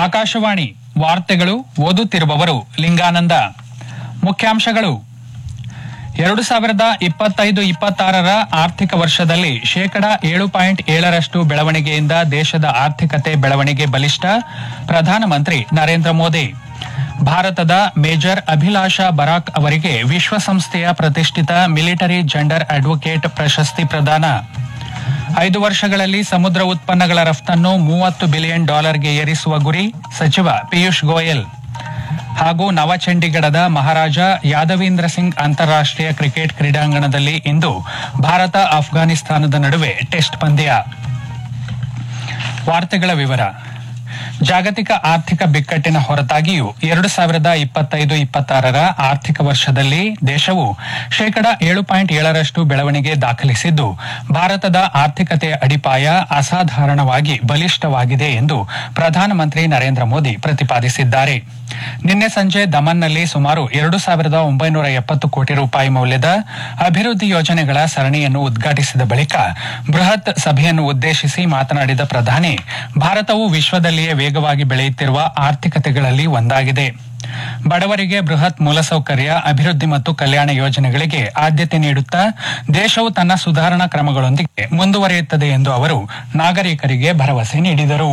ಆಕಾಶವಾಣಿ ವಾರ್ತೆಗಳು ಓದುತ್ತಿರುವವರು ಲಿಂಗಾನಂದ ಮುಖ್ಯಾಂಶಗಳು ಎರಡು ಸಾವಿರದ ಇಪ್ಪತ್ತೈದು ಇಪ್ಪತ್ತಾರರ ಆರ್ಥಿಕ ವರ್ಷದಲ್ಲಿ ಶೇಕಡ ಏಳು ಪಾಯಿಂಟ್ ಏಳರಷ್ಟು ಬೆಳವಣಿಗೆಯಿಂದ ದೇಶದ ಆರ್ಥಿಕತೆ ಬೆಳವಣಿಗೆ ಬಲಿಷ್ಠ ಪ್ರಧಾನಮಂತ್ರಿ ನರೇಂದ್ರ ಮೋದಿ ಭಾರತದ ಮೇಜರ್ ಅಭಿಲಾಷಾ ಬರಾಕ್ ಅವರಿಗೆ ವಿಶ್ವಸಂಸ್ಥೆಯ ಪ್ರತಿಷ್ಠಿತ ಮಿಲಿಟರಿ ಜೆಂಡರ್ ಅಡ್ವೊಕೇಟ್ ಪ್ರಶಸ್ತಿ ಪ್ರದಾನ ಐದು ವರ್ಷಗಳಲ್ಲಿ ಸಮುದ್ರ ಉತ್ಪನ್ನಗಳ ರಫ್ತನ್ನು ಮೂವತ್ತು ಬಿಲಿಯನ್ ಡಾಲರ್ಗೆ ಏರಿಸುವ ಗುರಿ ಸಚಿವ ಪಿಯೂಷ್ ಗೋಯಲ್ ಹಾಗೂ ನವಚಂಡೀಗಢದ ಮಹಾರಾಜ ಯಾದವೀಂದ್ರ ಸಿಂಗ್ ಅಂತಾರಾಷ್ಟೀಯ ಕ್ರಿಕೆಟ್ ಕ್ರೀಡಾಂಗಣದಲ್ಲಿ ಇಂದು ಭಾರತ ಅಫ್ಘಾನಿಸ್ತಾನದ ನಡುವೆ ಟೆಸ್ಟ್ ಪಂದ್ಯ ವಾರ್ತೆಗಳ ವಿವರ ಜಾಗತಿಕ ಆರ್ಥಿಕ ಬಿಕ್ಕಟ್ಟಿನ ಹೊರತಾಗಿಯೂ ಎರಡು ಸಾವಿರದ ಇಪ್ಪತ್ತೈದು ಇಪ್ಪತ್ತಾರರ ಆರ್ಥಿಕ ವರ್ಷದಲ್ಲಿ ದೇಶವು ಶೇಕಡ ಏಳು ಪಾಯಿಂಟ್ ಏಳರಷ್ಟು ಬೆಳವಣಿಗೆ ದಾಖಲಿಸಿದ್ದು ಭಾರತದ ಆರ್ಥಿಕತೆಯ ಅಡಿಪಾಯ ಅಸಾಧಾರಣವಾಗಿ ಬಲಿಷ್ಠವಾಗಿದೆ ಎಂದು ಪ್ರಧಾನಮಂತ್ರಿ ನರೇಂದ್ರ ಮೋದಿ ಪ್ರತಿಪಾದಿಸಿದ್ದಾರೆ ನಿನ್ನೆ ಸಂಜೆ ದಮನ್ನಲ್ಲಿ ಸುಮಾರು ಎರಡು ಸಾವಿರದ ಒಂಬೈನೂರ ಎಪ್ಪತ್ತು ಕೋಟಿ ರೂಪಾಯಿ ಮೌಲ್ಯದ ಅಭಿವೃದ್ಧಿ ಯೋಜನೆಗಳ ಸರಣಿಯನ್ನು ಉದ್ಘಾಟಿಸಿದ ಬಳಿಕ ಬೃಹತ್ ಸಭೆಯನ್ನು ಉದ್ದೇಶಿಸಿ ಮಾತನಾಡಿದ ಪ್ರಧಾನಿ ಭಾರತವು ವಿಶ್ವದಲ್ಲಿಯೇ ವೇಗವಾಗಿ ಬೆಳೆಯುತ್ತಿರುವ ಆರ್ಥಿಕತೆಗಳಲ್ಲಿ ಒಂದಾಗಿದೆ ಬಡವರಿಗೆ ಬೃಹತ್ ಮೂಲಸೌಕರ್ಯ ಅಭಿವೃದ್ಧಿ ಮತ್ತು ಕಲ್ಯಾಣ ಯೋಜನೆಗಳಿಗೆ ಆದ್ಯತೆ ನೀಡುತ್ತಾ ದೇಶವು ತನ್ನ ಸುಧಾರಣಾ ಕ್ರಮಗಳೊಂದಿಗೆ ಮುಂದುವರಿಯುತ್ತದೆ ಎಂದು ಅವರು ನಾಗರಿಕರಿಗೆ ಭರವಸೆ ನೀಡಿದರು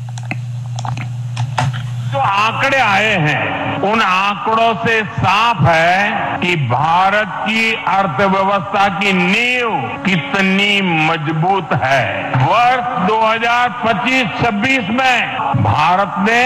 जो आंकड़े आए हैं उन आंकड़ों से साफ है कि भारत की अर्थव्यवस्था की नींव कितनी मजबूत है वर्ष 2025-26 में भारत ने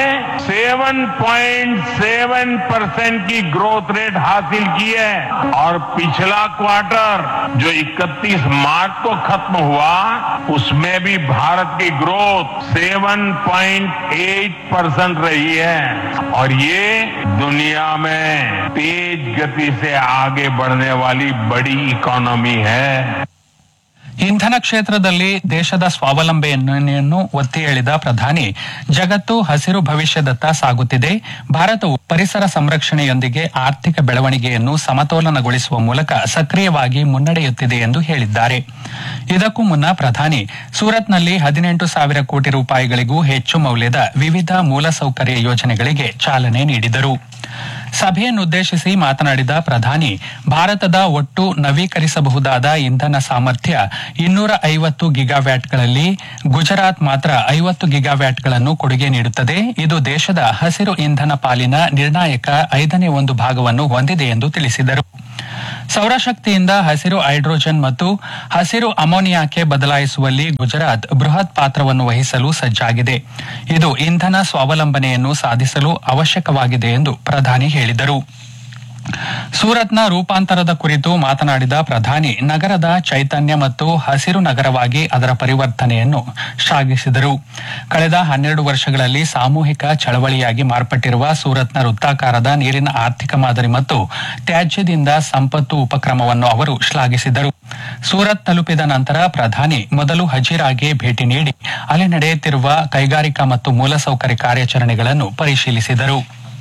7.7 परसेंट की ग्रोथ रेट हासिल की है और पिछला क्वार्टर जो 31 मार्च को खत्म हुआ उसमें भी भारत की ग्रोथ 7.8 परसेंट रही है और ये दुनिया में तेज गति से आगे बढ़ने वाली बड़ी इकोनॉमी है ಇಂಧನ ಕ್ಷೇತ್ರದಲ್ಲಿ ದೇಶದ ಸ್ವಾವಲಂಬನೆಯನ್ನು ಒತ್ತಿ ಹೇಳಿದ ಪ್ರಧಾನಿ ಜಗತ್ತು ಹಸಿರು ಭವಿಷ್ಯದತ್ತ ಸಾಗುತ್ತಿದೆ ಭಾರತವು ಪರಿಸರ ಸಂರಕ್ಷಣೆಯೊಂದಿಗೆ ಆರ್ಥಿಕ ಬೆಳವಣಿಗೆಯನ್ನು ಸಮತೋಲನಗೊಳಿಸುವ ಮೂಲಕ ಸಕ್ರಿಯವಾಗಿ ಮುನ್ನಡೆಯುತ್ತಿದೆ ಎಂದು ಹೇಳಿದ್ದಾರೆ ಇದಕ್ಕೂ ಮುನ್ನ ಪ್ರಧಾನಿ ಸೂರತ್ನಲ್ಲಿ ಹದಿನೆಂಟು ಸಾವಿರ ಕೋಟಿ ರೂಪಾಯಿಗಳಿಗೂ ಹೆಚ್ಚು ಮೌಲ್ಯದ ವಿವಿಧ ಮೂಲಸೌಕರ್ಯ ಯೋಜನೆಗಳಿಗೆ ಚಾಲನೆ ನೀಡಿದರು ಸಭೆಯನ್ನುದ್ದೇಶಿಸಿ ಮಾತನಾಡಿದ ಪ್ರಧಾನಿ ಭಾರತದ ಒಟ್ಟು ನವೀಕರಿಸಬಹುದಾದ ಇಂಧನ ಸಾಮರ್ಥ್ಯ ಇನ್ನೂರ ಐವತ್ತು ಗಿಗಾವ್ಯಾಟ್ಗಳಲ್ಲಿ ಗುಜರಾತ್ ಮಾತ್ರ ಐವತ್ತು ಗಿಗಾವ್ಯಾಟ್ಗಳನ್ನು ಕೊಡುಗೆ ನೀಡುತ್ತದೆ ಇದು ದೇಶದ ಹಸಿರು ಇಂಧನ ಪಾಲಿನ ನಿರ್ಣಾಯಕ ಐದನೇ ಒಂದು ಭಾಗವನ್ನು ಹೊಂದಿದೆ ಎಂದು ತಿಳಿಸಿದರು ಸೌರಶಕ್ತಿಯಿಂದ ಹಸಿರು ಹೈಡ್ರೋಜನ್ ಮತ್ತು ಹಸಿರು ಅಮೋನಿಯಾಕ್ಕೆ ಬದಲಾಯಿಸುವಲ್ಲಿ ಗುಜರಾತ್ ಬೃಹತ್ ಪಾತ್ರವನ್ನು ವಹಿಸಲು ಸಜ್ಜಾಗಿದೆ ಇದು ಇಂಧನ ಸ್ವಾವಲಂಬನೆಯನ್ನು ಸಾಧಿಸಲು ಅವಶ್ಯಕವಾಗಿದೆ ಎಂದು ಪ್ರಧಾನಿ ಹೇಳಿದರು ಸೂರತ್ನ ರೂಪಾಂತರದ ಕುರಿತು ಮಾತನಾಡಿದ ಪ್ರಧಾನಿ ನಗರದ ಚೈತನ್ಯ ಮತ್ತು ಹಸಿರು ನಗರವಾಗಿ ಅದರ ಪರಿವರ್ತನೆಯನ್ನು ಶ್ಲಾಘಿಸಿದರು ಕಳೆದ ಹನ್ನೆರಡು ವರ್ಷಗಳಲ್ಲಿ ಸಾಮೂಹಿಕ ಚಳವಳಿಯಾಗಿ ಮಾರ್ಪಟ್ಟಿರುವ ಸೂರತ್ನ ವೃತ್ತಾಕಾರದ ನೀರಿನ ಆರ್ಥಿಕ ಮಾದರಿ ಮತ್ತು ತ್ಯಾಜ್ಯದಿಂದ ಸಂಪತ್ತು ಉಪಕ್ರಮವನ್ನು ಅವರು ಶ್ಲಾಘಿಸಿದರು ಸೂರತ್ ತಲುಪಿದ ನಂತರ ಪ್ರಧಾನಿ ಮೊದಲು ಹಜೀರಾಗೆ ಭೇಟಿ ನೀಡಿ ಅಲ್ಲಿ ನಡೆಯುತ್ತಿರುವ ಕೈಗಾರಿಕಾ ಮತ್ತು ಮೂಲಸೌಕರ್ಯ ಕಾರ್ಯಾಚರಣೆಗಳನ್ನು ಪರಿಶೀಲಿಸಿದರು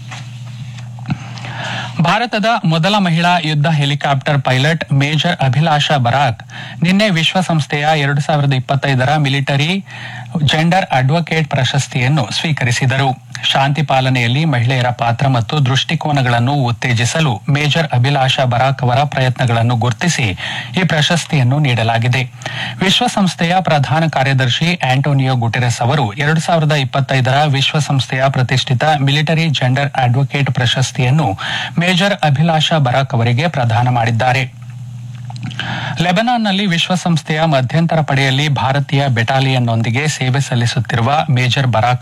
ಭಾರತದ ಮೊದಲ ಮಹಿಳಾ ಯುದ್ಧ helicopter pilot major Abhilasha Barak ನಿನ್ನೆ ವಿಶ್ವಸಂಸ್ಥೆಯ ಎರಡು ಸಾವಿರದ ಇಪ್ಪತ್ತೈದರ ಮಿಲಿಟರಿ ಜೆಂಡರ್ ಅಡ್ವೊಕೇಟ್ ಪ್ರಶಸ್ತಿಯನ್ನು ಸ್ವೀಕರಿಸಿದರು ಶಾಂತಿ ಪಾಲನೆಯಲ್ಲಿ ಮಹಿಳೆಯರ ಪಾತ್ರ ಮತ್ತು ದೃಷ್ಟಿಕೋನಗಳನ್ನು ಉತ್ತೇಜಿಸಲು ಮೇಜರ್ ಅಭಿಲಾಷಾ ಬರಾಕ್ ಅವರ ಪ್ರಯತ್ನಗಳನ್ನು ಗುರುತಿಸಿ ಈ ಪ್ರಶಸ್ತಿಯನ್ನು ನೀಡಲಾಗಿದೆ ವಿಶ್ವಸಂಸ್ಥೆಯ ಪ್ರಧಾನ ಕಾರ್ಯದರ್ಶಿ ಆಂಟೋನಿಯೋ ಗುಟೆರೆಸ್ ಅವರು ಎರಡು ಸಾವಿರದ ಇಪ್ಪತ್ತೈದರ ವಿಶ್ವಸಂಸ್ಥೆಯ ಪ್ರತಿಷ್ಠಿತ ಮಿಲಿಟರಿ ಜೆಂಡರ್ ಅಡ್ವೊಕೇಟ್ ಪ್ರಶಸ್ತಿಯನ್ನು ಮೇಜರ್ ಅಭಿಲಾಷಾ ಬರಾಕ್ ಅವರಿಗೆ ಪ್ರದಾನ ಮಾಡಿದ್ದಾರೆ ಲೆಬನಾನ್ನಲ್ಲಿ ವಿಶ್ವಸಂಸ್ಥೆಯ ಮಧ್ಯಂತರ ಪಡೆಯಲ್ಲಿ ಭಾರತೀಯ ಬೆಟಾಲಿಯನ್ನೊಂದಿಗೆ ಸೇವೆ ಸಲ್ಲಿಸುತ್ತಿರುವ ಮೇಜರ್ ಬರಾಕ್